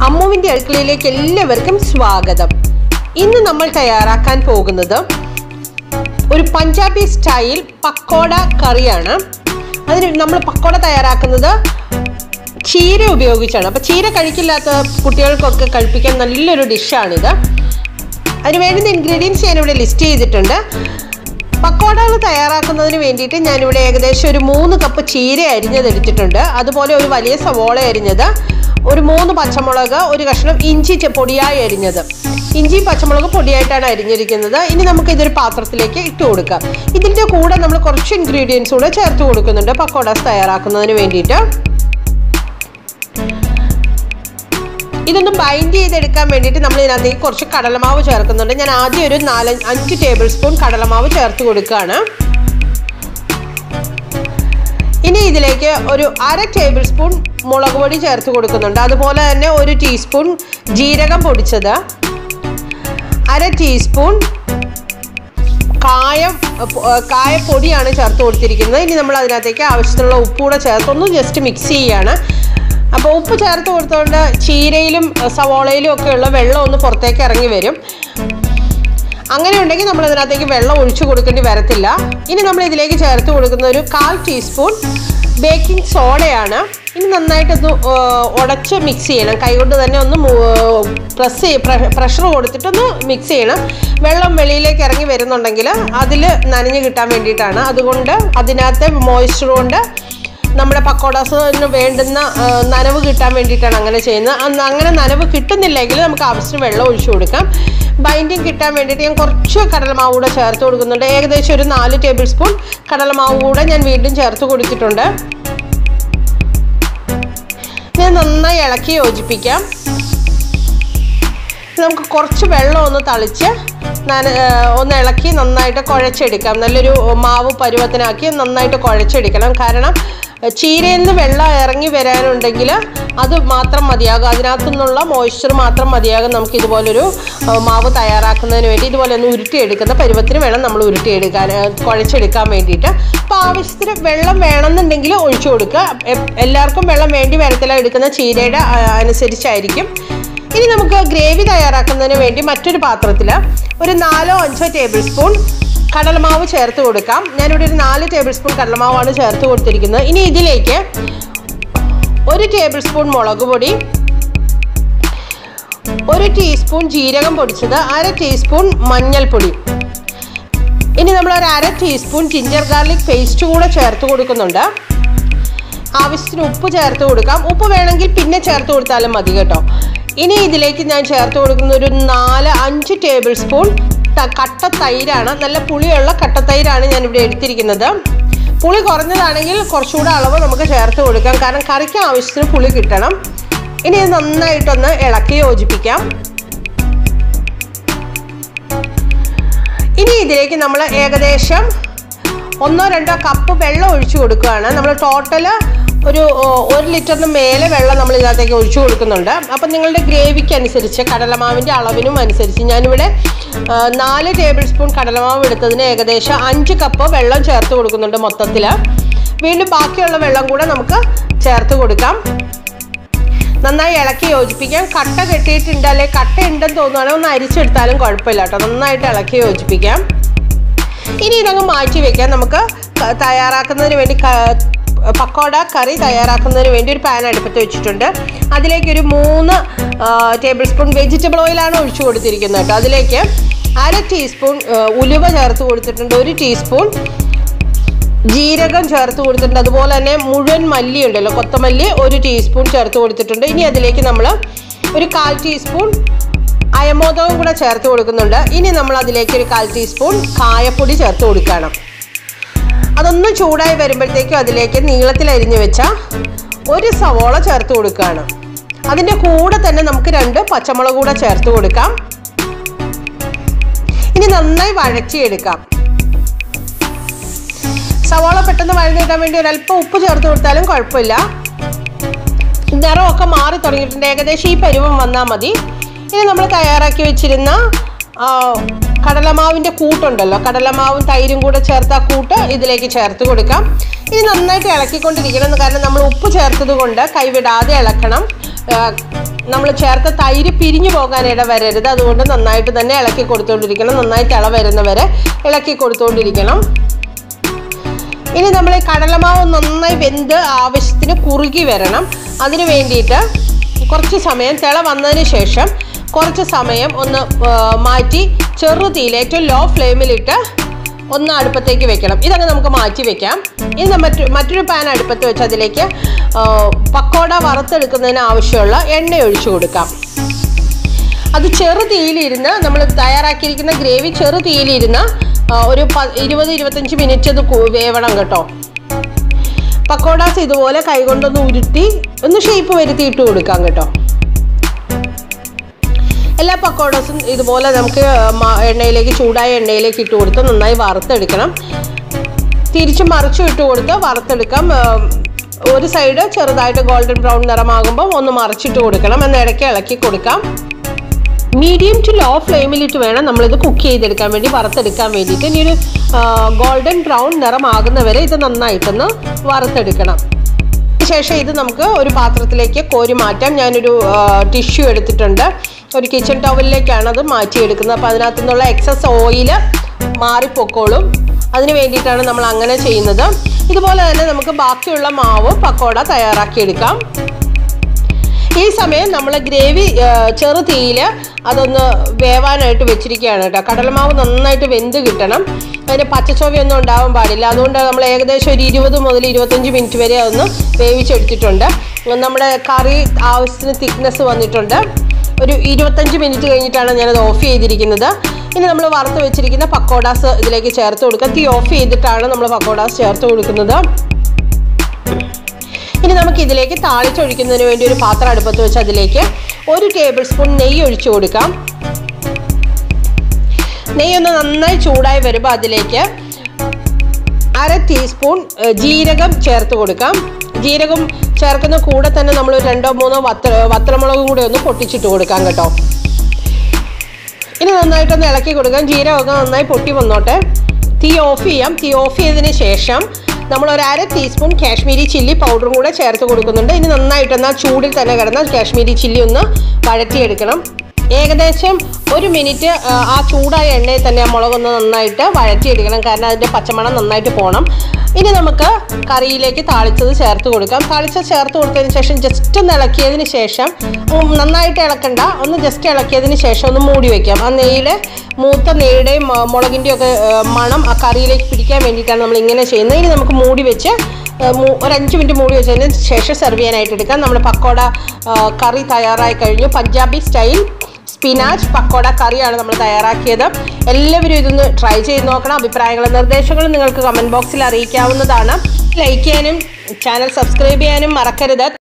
അമ്മുവിൻ്റെ അടുക്കളയിലേക്ക് എല്ലാവർക്കും സ്വാഗതം ഇന്ന് നമ്മൾ തയ്യാറാക്കാൻ പോകുന്നത് ഒരു പഞ്ചാബി സ്റ്റൈൽ പക്കോട കറിയാണ് അതിന് നമ്മൾ പക്കോട തയ്യാറാക്കുന്നത് ചീര ഉപയോഗിച്ചാണ് അപ്പോൾ ചീര കഴിക്കില്ലാത്ത കുട്ടികൾക്കൊക്കെ കഴിപ്പിക്കാൻ നല്ലൊരു ഡിഷാണിത് അതിന് വേണ്ടുന്ന ഇൻഗ്രീഡിയൻസ് ഞാനിവിടെ ലിസ്റ്റ് ചെയ്തിട്ടുണ്ട് പക്കോടകൾ തയ്യാറാക്കുന്നതിന് വേണ്ടിയിട്ട് ഞാനിവിടെ ഏകദേശം ഒരു മൂന്ന് കപ്പ് ചീര അരിഞ്ഞത് എടുത്തിട്ടുണ്ട് അതുപോലെ ഒരു വലിയ സവോള അരിഞ്ഞത് ഒരു മൂന്ന് പച്ചമുളക് ഒരു കഷ്ണം ഇഞ്ചി ചെ- പൊടിയായി അരിഞ്ഞത് ഇഞ്ചി പച്ചമുളക് പൊടിയായിട്ടാണ് അരിഞ്ഞിരിക്കുന്നത് ഇനി നമുക്ക് ഇതൊരു പാത്രത്തിലേക്ക് ഇട്ട് കൊടുക്കാം ഇതിൻ്റെ കൂടെ നമ്മൾ കുറച്ച് ഇൻഗ്രീഡിയൻസ് കൂടെ ചേർത്ത് കൊടുക്കുന്നുണ്ട് പക്കോടാസ് തയ്യാറാക്കുന്നതിന് വേണ്ടിയിട്ട് ഇതൊന്ന് ബൈൻഡ് ചെയ്തെടുക്കാൻ വേണ്ടിയിട്ട് നമ്മൾ ഇതിനകത്തേക്ക് കുറച്ച് കടലമാവ് ചേർക്കുന്നുണ്ട് ഞാൻ ആദ്യം ഒരു നാല് അഞ്ച് ടേബിൾ സ്പൂൺ കടലമാവ് ചേർത്ത് കൊടുക്കുകയാണ് ഇനി ഇതിലേക്ക് ഒരു അര ടേബിൾ സ്പൂൺ മുളക് പൊടി ചേർത്ത് കൊടുക്കുന്നുണ്ട് അതുപോലെ തന്നെ ഒരു ടീസ്പൂൺ ജീരകം പൊടിച്ചത് അര ടീസ്പൂൺ കായം ഏർ, കായപ്പൊടിയാണ് ചേർത്ത് കൊടുത്തിരിക്കുന്നത് ഇനി നമ്മൾ അതിനകത്തേക്ക് ആവശ്യത്തിനുള്ള ഉപ്പ് കൂടെ ചേർത്ത് ഒന്ന് ജസ്റ്റ് മിക്സ് ചെയ്യാണ് അപ്പോൾ ഉപ്പ് ചേർത്ത് കൊടുത്തുകൊണ്ട് ചീരയിലും ഏർ, സവോളയിലും ഒക്കെ ഉള്ള വെള്ളം ഒന്ന് പുറത്തേക്ക് ഇറങ്ങി വരും അങ്ങനെ ഉണ്ടെങ്കിൽ നമ്മൾ ഇതിനകത്തേക്ക് വെള്ളം ഒഴിച്ചു കൊടുക്കേണ്ടി വരത്തില്ല ഇനി നമ്മൾ ഇതിലേക്ക് ചേർത്ത് കൊടുക്കുന്ന ഒരു കാൽ ടീസ്പൂൺ ബേക്കിംഗ് സോഡയാണ് ഇനി നന്നായിട്ടൊന്ന് ഉടച്ച് മിക്സ് ചെയ്യണം കൈകൊണ്ട് തന്നെ ഒന്ന് പ്രസ് ചെയ്യ പ്രഷർ കൊടുത്തിട്ടൊന്ന് മിക്സ് ചെയ്യണം വെള്ളം വെളിയിലേക്ക് ഇറങ്ങി വരുന്നുണ്ടെങ്കിൽ അതിൽ നനഞ്ഞ് കിട്ടാൻ വേണ്ടിയിട്ടാണ് അതുകൊണ്ട് അതിനകത്തെ മോയ്സ്ചർ കൊണ്ട് നമ്മുടെ പക്കോടാസിന് വേണ്ടുന്ന ആ, നനവ് കിട്ടാൻ വേണ്ടിയിട്ടാണ് അങ്ങനെ ചെയ്യുന്നത് അന്ന് അങ്ങനെ നനവ് കിട്ടുന്നില്ലെങ്കിൽ നമുക്ക് ആവശ്യത്തിന് വെള്ളം ഒഴിച്ചു കൊടുക്കാം ബൈൻഡിങ് കിട്ടാൻ വേണ്ടിയിട്ട് ഞാൻ കുറച്ച് കടലമാവ് കൂടെ ചേർത്ത് കൊടുക്കുന്നുണ്ട് ഏകദേശം ഒരു നാല് ടേബിൾ സ്പൂൺ കടലമാവ് കൂടെ ഞാൻ വീണ്ടും ചേർത്ത് കൊടുത്തിട്ടുണ്ട് ഞാൻ നന്നായി ഇളക്കി യോജിപ്പിക്കാം നമുക്ക് കുറച്ച് വെള്ളം ഒന്ന് തളിച്ച് നന ഏർ ഒന്ന് ഇളക്കി നന്നായിട്ട് കുഴച്ചെടുക്കാം നല്ലൊരു മാവ് പരുവത്തിനാക്കി നന്നായിട്ട് കുഴച്ചെടുക്കണം കാരണം ഏർ ചീരയിൽ നിന്ന് വെള്ളം ഇറങ്ങി വരാനുണ്ടെങ്കിൽ അത് മാത്രം മതിയാകും അതിനകത്തു നിന്നുള്ള മോയ്സ്ചർ മാത്രം മതിയാകും നമുക്ക് ഇതുപോലൊരു ഏർ മാവ് തയ്യാറാക്കുന്നതിന് വേണ്ടി ഇതുപോലെ ഒന്ന് ഉരുട്ടിയെടുക്കുന്ന പരുവത്തിന് വേണം നമ്മൾ ഉരുട്ടിയെടുക്കാൻ ഏർ കുഴച്ചെടുക്കാൻ വേണ്ടിയിട്ട് അപ്പോൾ ആവശ്യത്തിന് വെള്ളം വേണമെന്നുണ്ടെങ്കിൽ ഒഴിച്ചു കൊടുക്കുക എ- എല്ലാവർക്കും വെള്ളം വേണ്ടി വരത്തില്ല എടുക്കുന്ന ചീരയുടെ ആ, അനുസരിച്ചായിരിക്കും ഇനി നമുക്ക് ഗ്രേവി തയ്യാറാക്കുന്നതിന് വേണ്ടി മറ്റൊരു പാത്രത്തിൽ ഒരു നാലോ അഞ്ചോ ടേബിൾ സ്പൂൺ കടലമാവ് ചേർത്ത് കൊടുക്കാം ഞാനിവിടെ ഒരു നാല് ടേബിൾ സ്പൂൺ കടലമാവാണ് ചേർത്ത് കൊടുത്തിരിക്കുന്നത് ഇനി ഇതിലേക്ക് ഒരു ടേബിൾ സ്പൂൺ മുളക് പൊടി ഒരു ടീസ്പൂൺ ജീരകം പൊടിച്ചത് അര ടീസ്പൂൺ മഞ്ഞൾപ്പൊടി ഇനി നമ്മൾ ഒരു അര ടീസ്പൂൺ ജിഞ്ചർ ഗാർലിക് പേസ്റ്റ് കൂടെ ചേർത്ത് കൊടുക്കുന്നുണ്ട് ആവശ്യത്തിന് ഉപ്പ് ചേർത്ത് കൊടുക്കാം ഉപ്പ് വേണമെങ്കിൽ പിന്നെ ചേർത്ത് കൊടുത്താലും മതി കേട്ടോ ഇനി ഇതിലേക്ക് ഞാൻ ചേർത്ത് കൊടുക്കുന്ന ഒരു നാല് അഞ്ച് ടേബിൾ സ്പൂൺ ത- കട്ട തൈരാണ് നല്ല പുളിയുള്ള കട്ട തൈരാണ് ഞാൻ ഇവിടെ എടുത്തിരിക്കുന്നത് പുളി കുറഞ്ഞതാണെങ്കിൽ കുറച്ചുകൂടെ അളവ് നമുക്ക് ചേർത്ത് കൊടുക്കാം കാരണം കറിക്ക് ആവശ്യത്തിന് പുളി കിട്ടണം ഇനി ഇത് നന്നായിട്ടൊന്ന് ഇളക്കി യോജിപ്പിക്കാം ഇനി ഇതിലേക്ക് നമ്മൾ ഏകദേശം ഒന്നോ രണ്ടോ കപ്പ് വെള്ളം ഒഴിച്ചു കൊടുക്കുകയാണ് നമ്മൾ ടോട്ടൽ ഒരു ഓ, ഒരു ലിറ്ററിന് മേലെ വെള്ളം നമ്മൾ ഇതിനകത്തേക്ക് ഒഴിച്ചു കൊടുക്കുന്നുണ്ട് അപ്പം നിങ്ങളുടെ ഗ്രേവിക്ക് അനുസരിച്ച് കടലമാവിൻ്റെ അളവിനും അനുസരിച്ച് ഞാനിവിടെ ആ, നാല് ടേബിൾ സ്പൂൺ കടലമാവ് എടുത്തതിന് ഏകദേശം അഞ്ച് കപ്പ് വെള്ളം ചേർത്ത് കൊടുക്കുന്നുണ്ട് മൊത്തത്തിൽ വീണ്ടും ബാക്കിയുള്ള വെള്ളം കൂടെ നമുക്ക് ചേർത്ത് കൊടുക്കാം നന്നായി ഇളക്കി യോജിപ്പിക്കാം കട്ട കെട്ടിയിട്ടുണ്ട് അല്ലെ കട്ട ഉണ്ടെന്ന് തോന്നുവാണെങ്കിൽ ഒന്ന് അരിച്ചെടുത്താലും കുഴപ്പമില്ല കേട്ടോ നന്നായിട്ട് ഇളക്കി യോജിപ്പിക്കാം ഇനി ഇതങ്ങ് മാറ്റി വെക്കാം നമുക്ക് ക- തയ്യാറാക്കുന്നതിന് വേണ്ടി ക- പക്കോട കറി തയ്യാറാക്കുന്നതിന് വേണ്ടി ഒരു പാൻ അടുപ്പത്ത് വെച്ചിട്ടുണ്ട് അതിലേക്ക് ഒരു മൂന്ന് ടേബിൾ സ്പൂൺ വെജിറ്റബിൾ ഓയിലാണ് ഒഴിച്ചു കൊടുത്തിരിക്കുന്നത് കേട്ടോ അതിലേക്ക് അര ടീസ്പൂൺ ആ, ഉലുവ ചേർത്ത് കൊടുത്തിട്ടുണ്ട് ഒരു ടീസ്പൂൺ ജീരകം ചേർത്ത് കൊടുത്തിട്ടുണ്ട് അതുപോലെ തന്നെ മുഴുവൻ മല്ലി ഉണ്ടല്ലോ കൊത്തമല്ലി ഒരു ടീസ്പൂൺ ചേർത്ത് കൊടുത്തിട്ടുണ്ട് ഇനി അതിലേക്ക് നമ്മൾ ഒരു കാൽ ടീസ്പൂൺ അയമോദകം കൂടെ ചേർത്ത് കൊടുക്കുന്നുണ്ട് ഇനി നമ്മൾ അതിലേക്ക് ഒരു കാൽ ടീസ്പൂൺ കായപ്പൊടി ചേർത്ത് കൊടുക്കണം അതൊന്ന് ചൂടായി വരുമ്പോഴത്തേക്കും അതിലേക്ക് നീളത്തിൽ അരിഞ്ഞു വെച്ച ഒരു സവോള ചേർത്ത് കൊടുക്കുകയാണ് അതിൻ്റെ കൂടെ തന്നെ നമുക്ക് രണ്ട് പച്ചമുളക് കൂടെ ചേർത്ത് കൊടുക്കാം ഇനി നന്നായി വഴറ്റിയെടുക്കാം സവാള പെട്ടെന്ന് വഴന്നു കിട്ടാൻ വേണ്ടി ഒരല്പം ഉപ്പ് ചേർത്ത് കൊടുത്താലും കുഴപ്പമില്ല നിറമൊക്കെ മാറി തുടങ്ങിയിട്ടുണ്ട് ഏകദേശം ഈ പരുവം വന്നാൽ മതി ഇനി നമ്മൾ തയ്യാറാക്കി വെച്ചിരുന്ന ആ, കടലമാവിൻ്റെ കൂട്ടുണ്ടല്ലോ കടലമാവും തൈരും കൂടെ ചേർത്ത ആ കൂട്ട് ഇതിലേക്ക് ചേർത്ത് കൊടുക്കാം ഇനി നന്നായിട്ട് ഇളക്കിക്കൊണ്ടിരിക്കണം കാരണം നമ്മൾ ഉപ്പ് ചേർത്തത് കൊണ്ട് കൈവിടാതെ ഇളക്കണം നമ്മൾ ചേർത്ത തൈര് പിരിഞ്ഞു പോകാൻ ഇട വരരുത് അതുകൊണ്ട് നന്നായിട്ട് തന്നെ ഇളക്കി കൊടുത്തുകൊണ്ടിരിക്കണം നന്നായി തിള വരുന്നവരെ ഇളക്കി കൊടുത്തുകൊണ്ടിരിക്കണം ഇനി നമ്മൾ ഈ കടലമാവ് നന്നായി വെന്ത് ആവശ്യത്തിന് കുറുകി വരണം അതിന് വേണ്ടിയിട്ട് കുറച്ച് സമയം തിള വന്നതിന് ശേഷം കുറച്ച് സമയം ഒന്ന് ആ, മാറ്റി ചെറുതീയിൽ ഏറ്റവും ലോ ഫ്ലെയിമിലിട്ട് ഒന്ന് അടുപ്പത്തേക്ക് വെക്കണം ഇതങ്ങ് നമുക്ക് മാറ്റി വെക്കാം ഇനി ന- മറ്റു മറ്റൊരു പാൻ അടുപ്പത്ത് വെച്ച് അതിലേക്ക് ആ, പക്കോട വറുത്തെടുക്കുന്നതിന് ആവശ്യമുള്ള എണ്ണ ഒഴിച്ചു കൊടുക്കാം അത് ചെറു തീയിലിരുന്ന് നമ്മൾ തയ്യാറാക്കിയിരിക്കുന്ന ഗ്രേവി ചെറു തീയിലിരുന്ന് ആ, ഒരു പ- ഇരുപത് ഇരുപത്തഞ്ച് മിനിറ്റ് അത് കു- വേവണം കേട്ടോ പക്കോടാസ് ഇതുപോലെ കൈകൊണ്ടൊന്ന് ഉരുട്ടി ഒന്ന് ഷേപ്പ് വരുത്തി ഇട്ട് കൊടുക്കാം കേട്ടോ എല്ലാ പക്കോടാസും ഇതുപോലെ നമുക്ക് മ- എണ്ണയിലേക്ക് ചൂടായ എണ്ണയിലേക്ക് ഇട്ട് കൊടുത്ത് നന്നായി വറുത്തെടുക്കണം തിരിച്ചും മറിച്ചും ഇട്ട് കൊടുത്ത് വറുത്തെടുക്കാം ആ, ഒരു സൈഡ് ചെറുതായിട്ട് ഗോൾഡൻ ബ്രൗൺ നിറമാകുമ്പോൾ ഒന്ന് മറിച്ചിട്ട് കൊടുക്കണം എന്ന് ഇടയ്ക്ക് ഇളക്കി കൊടുക്കാം മീഡിയം ടു ലോ ഫ്ലെയിമിലിട്ട് വേണം നമ്മളിത് കുക്ക് ചെയ്തെടുക്കാൻ വേണ്ടി വറുത്തെടുക്കാൻ വേണ്ടിയിട്ട് ഇനി ഒരു ഗോൾഡൻ ബ്രൗൺ നിറമാകുന്നവരെ ഇത് നന്നായിട്ടൊന്ന് വറുത്തെടുക്കണം ശേഷം ഇത് നമുക്ക് ഒരു പാത്രത്തിലേക്ക് കോരി മാറ്റാം ഞാനൊരു ടിഷ്യൂ എടുത്തിട്ടുണ്ട് ഒരു കിച്ചൺ ടവലിലേക്കാണ് അത് മാറ്റിയെടുക്കുന്നത് അപ്പോൾ അതിനകത്തു നിന്നുള്ള എക്സസ് ഓയിൽ മാറിപ്പൊക്കോളും അതിന് വേണ്ടിയിട്ടാണ് നമ്മൾ അങ്ങനെ ചെയ്യുന്നത് ഇതുപോലെ തന്നെ നമുക്ക് ബാക്കിയുള്ള മാവ് പക്കോട തയ്യാറാക്കിയെടുക്കാം ഈ സമയം നമ്മൾ ഗ്രേവി ചെറു തീയിൽ അതൊന്ന് വേവാനായിട്ട് വെച്ചിരിക്കുകയാണ് കേട്ടോ കടലമാവ് നന്നായിട്ട് വെന്ത് കിട്ടണം അതിന് പച്ചച്ചോവയൊന്നും ഉണ്ടാവാൻ പാടില്ല അതുകൊണ്ട് നമ്മൾ ഏകദേശം ഒരു ഇരുപത് മുതൽ ഇരുപത്തഞ്ച് മിനിറ്റ് വരെ അതൊന്ന് വേവിച്ചെടുത്തിട്ടുണ്ട് നമ്മുടെ കറി ആവശ്യത്തിന് തിക്നെസ് വന്നിട്ടുണ്ട് ഒരു ഇരുപത്തഞ്ച് മിനിറ്റ് കഴിഞ്ഞിട്ടാണ് ഞാനത് ഓഫ് ചെയ്തിരിക്കുന്നത് ഇനി നമ്മൾ വറുത്ത് വെച്ചിരിക്കുന്ന പക്കോടാസ് ഇതിലേക്ക് ചേർത്ത് കൊടുക്കുക തീ ഓഫ് ചെയ്തിട്ടാണ് നമ്മൾ പക്കോടാസ് ചേർത്ത് കൊടുക്കുന്നത് ഇനി നമുക്ക് ഇതിലേക്ക് താളിച്ചൊഴിക്കുന്നതിന് വേണ്ടി ഒരു പാത്രം അടുപ്പത്ത് വെച്ച് അതിലേക്ക് ഒരു ടേബിൾ സ്പൂൺ നെയ്യ് ഒഴിച്ചു കൊടുക്കാം നെയ്യ് ഒന്ന് നന്നായി ചൂടായി വരുമ്പോൾ അതിലേക്ക് അര ടീസ്പൂൺ ഏഹ്, ജീരകം ചേർത്ത് കൊടുക്കാം ജീരകം ചേർക്കുന്ന കൂടെ തന്നെ നമ്മൾ രണ്ടോ മൂന്നോ വത്ര വത്രമുളകും കൂടെ ഒന്ന് പൊട്ടിച്ചിട്ട് കൊടുക്കാം കേട്ടോ ഇനി നന്നായിട്ടൊന്ന് ഇളക്കി കൊടുക്കാം ജീരകമൊക്കെ നന്നായി പൊട്ടി വന്നോട്ടെ തീ ഓഫ് ചെയ്യാം തീ ഓഫ് ചെയ്തതിന് ശേഷം നമ്മൾ ഒരു അര ടീസ്പൂൺ കാശ്മീരി ചില്ലി പൗഡറും കൂടെ ചേർത്ത് കൊടുക്കുന്നുണ്ട് ഇനി നന്നായിട്ടൊന്ന് ആ ചൂടിൽ തന്നെ കിടന്ന കാശ്മീരി ചില്ലി ഒന്ന് വഴറ്റിയെടുക്കണം ഏകദേശം ഒരു മിനിറ്റ് ആ, ആ ചൂടായ എണ്ണയിൽ തന്നെ ആ മുളകൊന്ന് നന്നായിട്ട് വഴറ്റിയെടുക്കണം കാരണം അതിൻ്റെ പച്ചമണം നന്നായിട്ട് പോകണം ഇനി നമുക്ക് കറിയിലേക്ക് താളിച്ചത് ചേർത്ത് കൊടുക്കാം താളിച്ചത് ചേർത്ത് കൊടുത്തതിന് ശേഷം ജസ്റ്റ് ഒന്ന് ഇളക്കിയതിന് ശേഷം ഉം, നന്നായിട്ട് ഇളക്കണ്ട ഒന്ന് ജസ്റ്റ് ഇളക്കിയതിന് ശേഷം ഒന്ന് മൂടി വെക്കാം ആ നെയ്യിലെ മൂത്ത നെയ്യുടെയും ആ, മുളകിൻ്റെയും ഒക്കെ ആ, മണം ആ കറിയിലേക്ക് പിടിക്കാൻ വേണ്ടിയിട്ടാണ് നമ്മൾ ഇങ്ങനെ ചെയ്യുന്നത് ഇനി നമുക്ക് മൂടി വെച്ച് ആ, മൂ- ഒരു അഞ്ച് മിനിറ്റ് മൂടി വെച്ചതിന് ശേഷം സെർവ് ചെയ്യാനായിട്ട് എടുക്കാം നമ്മുടെ പക്കോട ആ, കറി തയ്യാറായി കഴിഞ്ഞു പഞ്ചാബി സ്റ്റൈൽ സ്പിനാച്ച് പക്കോട കറിയാണ് നമ്മൾ തയ്യാറാക്കിയത് എല്ലാവരും ഇതൊന്ന് ട്രൈ ചെയ്ത് നോക്കണം അഭിപ്രായങ്ങളും നിർദ്ദേശങ്ങളും നിങ്ങൾക്ക് കമൻറ്റ് ബോക്സിൽ അറിയിക്കാവുന്നതാണ് ലൈക്ക് ചെയ്യാനും ചാനൽ സബ്സ്ക്രൈബ് ചെയ്യാനും മറക്കരുത്